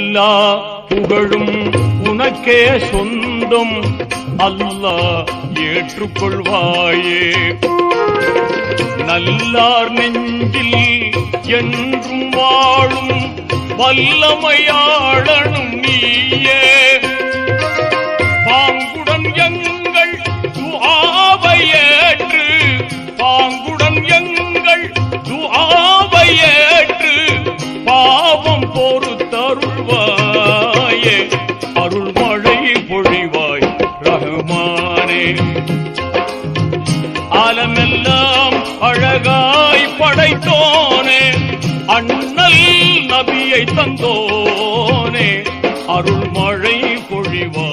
எல்லா புகழும் உனக்கே சொந்தம் அல்லாஹ் ஏற்றுக்கொள்வாயே நல்லார் நெஞ்சில் என்றும் வாழும் வல்லமையாளனும் நீயே பாங்குடன் எங்கள் துஆவை ஏற்று பாங்குடன் எங்கள் துஆவை ஏற்று பாவம் பொறுத்தருள்வாயே அருள்மழை பொழிவாய் ரஹ்மானே ஆலமெல்லாம் அழகாய் படைத்தோனே அண்ணல் நபியை தந்தோனே அருள்மழை பொழிவாய்